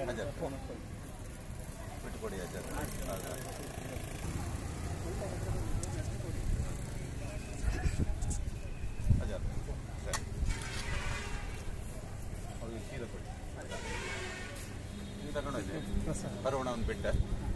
ಅಜರ್ ಬಿಟ್ಟುಕೊಡಿ ಅಜರ್ ಹೌದಾ? ಅಜರ್ ಸರಿ ಅವ್ರಿಗೆ ಸೀರೆ ಕೊಡಿ ಆಯ್ತಾ ನೀವು ತಗೊಂಡೋಗಿ ಬರೋಣ ಒಂದು ಬಿಟ್ಟೆ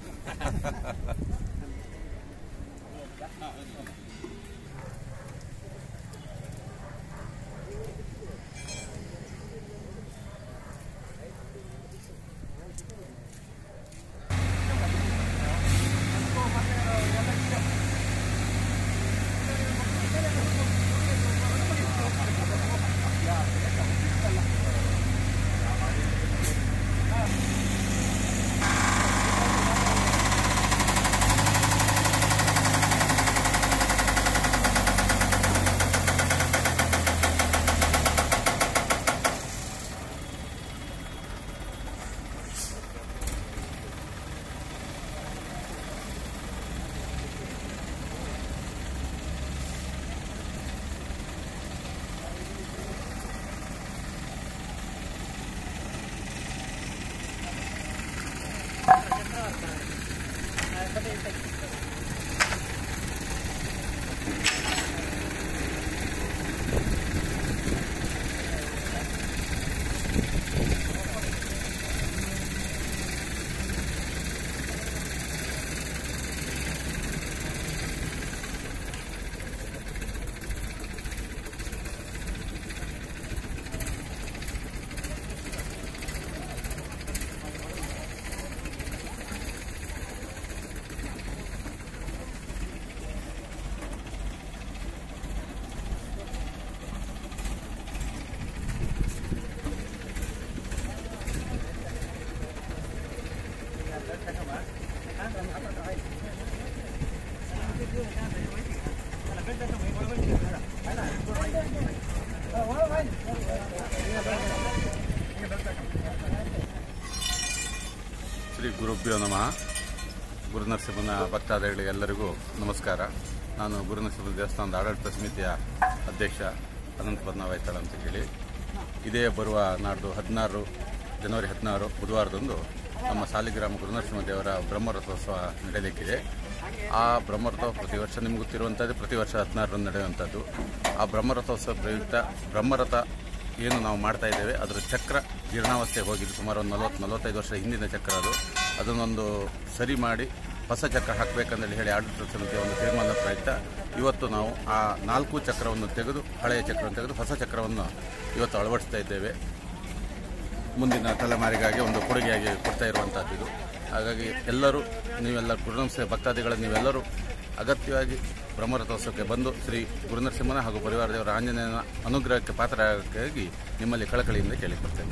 ಶ್ರೀ ಗುರುಭ್ಯೋ ನಮಃ ಗುರುನರಸಿಂಹನ ಭಕ್ತಾದಿಗಳಿಗೆಲ್ಲರಿಗೂ ನಮಸ್ಕಾರ ನಾನು ಗುರುನರಸಿಂಹ ದೇವಸ್ಥಾನದ ಆಡಳಿತ ಸಮಿತಿಯ ಅಧ್ಯಕ್ಷ ಅನಂತ ಪದ್ಮವೈತಾಳ ಅಂತ ಹೇಳಿ ಇದೇ ಬರುವ ನಾಡ್ದು ಹದಿನಾರು ಜನವರಿ ಹದಿನಾರು ಬುಧವಾರದಂದು ನಮ್ಮ ಸಾಲಿಗ್ರಾಮ ಗುರುನರಸಿಂಹ ದೇವರ ಬ್ರಹ್ಮರಥೋತ್ಸವ ನಡೆಯಲಿಕ್ಕಿದೆ ಆ ಬ್ರಹ್ಮರಥ ಪ್ರತಿ ವರ್ಷ ನಿಮ್ಗೆ ಗೊತ್ತಿರುವಂಥದ್ದು ಪ್ರತಿ ವರ್ಷ ಹದಿನಾರರಂದು ನಡೆಯುವಂಥದ್ದು ಆ ಬ್ರಹ್ಮರಥೋತ್ಸವ ಪ್ರಯುಕ್ತ ಬ್ರಹ್ಮರಥ ಏನು ನಾವು ಮಾಡ್ತಾ ಇದ್ದೇವೆ ಅದರ ಚಕ್ರ ಜೀರ್ಣಾವಸ್ಥೆಗೆ ಹೋಗಿದ್ದು ಸುಮಾರು ಒಂದು ನಲವತ್ತು ನಲವತ್ತೈದು ವರ್ಷ ಹಿಂದಿನ ಚಕ್ರ ಅದು ಅದನ್ನೊಂದು ಸರಿ ಮಾಡಿ ಹೊಸ ಚಕ್ರ ಹಾಕಬೇಕಂದೇಳಿ ಹೇಳಿ ಆಡಳಿತ ಸಮಿತಿಯ ಒಂದು ತೀರ್ಮಾನದ ಪ್ರಯುಕ್ತ ಇವತ್ತು ನಾವು ಆ ನಾಲ್ಕು ಚಕ್ರವನ್ನು ತೆಗೆದು ಹಳೆಯ ಚಕ್ರವನ್ನು ತೆಗೆದು ಹೊಸ ಚಕ್ರವನ್ನು ಇವತ್ತು ಅಳವಡಿಸ್ತಾ ಇದ್ದೇವೆ ಮುಂದಿನ ತಲೆಮಾರಿಗಾಗಿ ಒಂದು ಕೊಡುಗೆಯಾಗಿ ಕೊಡ್ತಾ ಇರುವಂಥದ್ದು ಇದು ಹಾಗಾಗಿ ಎಲ್ಲರೂ ನೀವೆಲ್ಲ ಗುರುನಂಸೆ ಭಕ್ತಾದಿಗಳು ನೀವೆಲ್ಲರೂ ಅಗತ್ಯವಾಗಿ ಬ್ರಹ್ಮರಥೋತ್ಸವಕ್ಕೆ ಬಂದು ಶ್ರೀ ಗುರುನರಸಿಂಹನ ಹಾಗೂ ಪರಿವಾರ ದೇವರ ಆಂಜನೇಯನ ಅನುಗ್ರಹಕ್ಕೆ ಪಾತ್ರರಾಗಿ ನಿಮ್ಮಲ್ಲಿ ಕಳಕಳಿಯಿಂದ ಕೇಳಿಕೊಳ್ತೇನೆ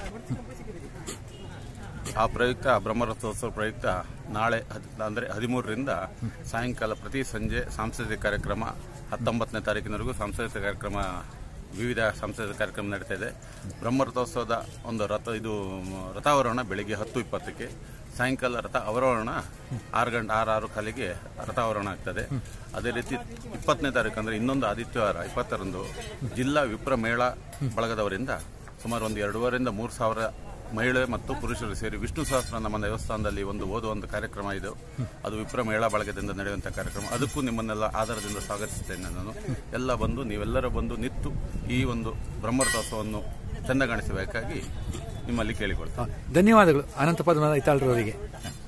ಆ ಪ್ರಯುಕ್ತ ಬ್ರಹ್ಮರಥೋತ್ಸವ ಪ್ರಯುಕ್ತ ನಾಳೆ ಹದ್ ಅಂದರೆ ಹದಿಮೂರರಿಂದ ಸಾಯಂಕಾಲ ಪ್ರತಿ ಸಂಜೆ ಸಾಂಸ್ಕೃತಿಕ ಕಾರ್ಯಕ್ರಮ ಹತ್ತೊಂಬತ್ತನೇ ತಾರೀಕಿನವರೆಗೂ ಸಾಂಸ್ಕೃತಿಕ ಕಾರ್ಯಕ್ರಮ ವಿವಿಧ ಸಾಂಸ್ಕೃತಿಕ ಕಾರ್ಯಕ್ರಮ ನಡೀತಾ ಇದೆ ಬ್ರಹ್ಮರಥೋತ್ಸವದ ಒಂದು ರಥ ಇದು ಮ್, ರಥಾವರೋಹಣ ಬೆಳಿಗ್ಗೆ ಹತ್ತು ಇಪ್ಪತ್ತಕ್ಕೆ ಸಾಯಂಕಾಲ ರಥ ಅವರೋಹಣ ಆರು ಗಂಟೆ ಆರು ಆರು ಕಾಲಿಗೆ ರಥಾವರೋಹಣ ಆಗ್ತದೆ ಅದೇ ರೀತಿ ಇಪ್ಪತ್ತನೇ ತಾರೀಕು ಅಂದರೆ ಇನ್ನೊಂದು ಆದಿತ್ಯವಾರ ಇಪ್ಪತ್ತರಂದು ಜಿಲ್ಲಾ ವಿಪ್ರ ಮೇಳ ಬಳಗದವರಿಂದ ಸುಮಾರು ಒಂದು ಎರಡೂವರೆಯಿಂದ ಮೂರು ಸಾವಿರ ಮಹಿಳೆ ಮತ್ತು ಪುರುಷರು ಸೇರಿ ವಿಷ್ಣು ಸಹಸ್ರ ನಮ್ಮ ದೇವಸ್ಥಾನದಲ್ಲಿ ಒಂದು ಓದುವ ಒಂದು ಕಾರ್ಯಕ್ರಮ ಇದೆ ಅದು ವಿಪ್ರ ಮೇಳ ಬಳಗದಿಂದ ನಡೆಯುವಂಥ ಕಾರ್ಯಕ್ರಮ ಅದಕ್ಕೂ ನಿಮ್ಮನ್ನೆಲ್ಲ ಆಧಾರದಿಂದ ಸ್ವಾಗತಿಸ್ತೇನೆ ನಾನು ಎಲ್ಲ ಬಂದು ನೀವೆಲ್ಲರೂ ಬಂದು ನಿಂತು ಈ ಒಂದು ಬ್ರಹ್ಮರಥೋತ್ಸವವನ್ನು ಚೆಂದಗಾಣಿಸಬೇಕಾಗಿ ನಿಮ್ಮಲ್ಲಿ ಕೇಳಿಕೊಳ್ತೇನೆ ಧನ್ಯವಾದಗಳು ಅನಂತ ಪದ್ಮ ಇತಾಳ್ರವರಿಗೆ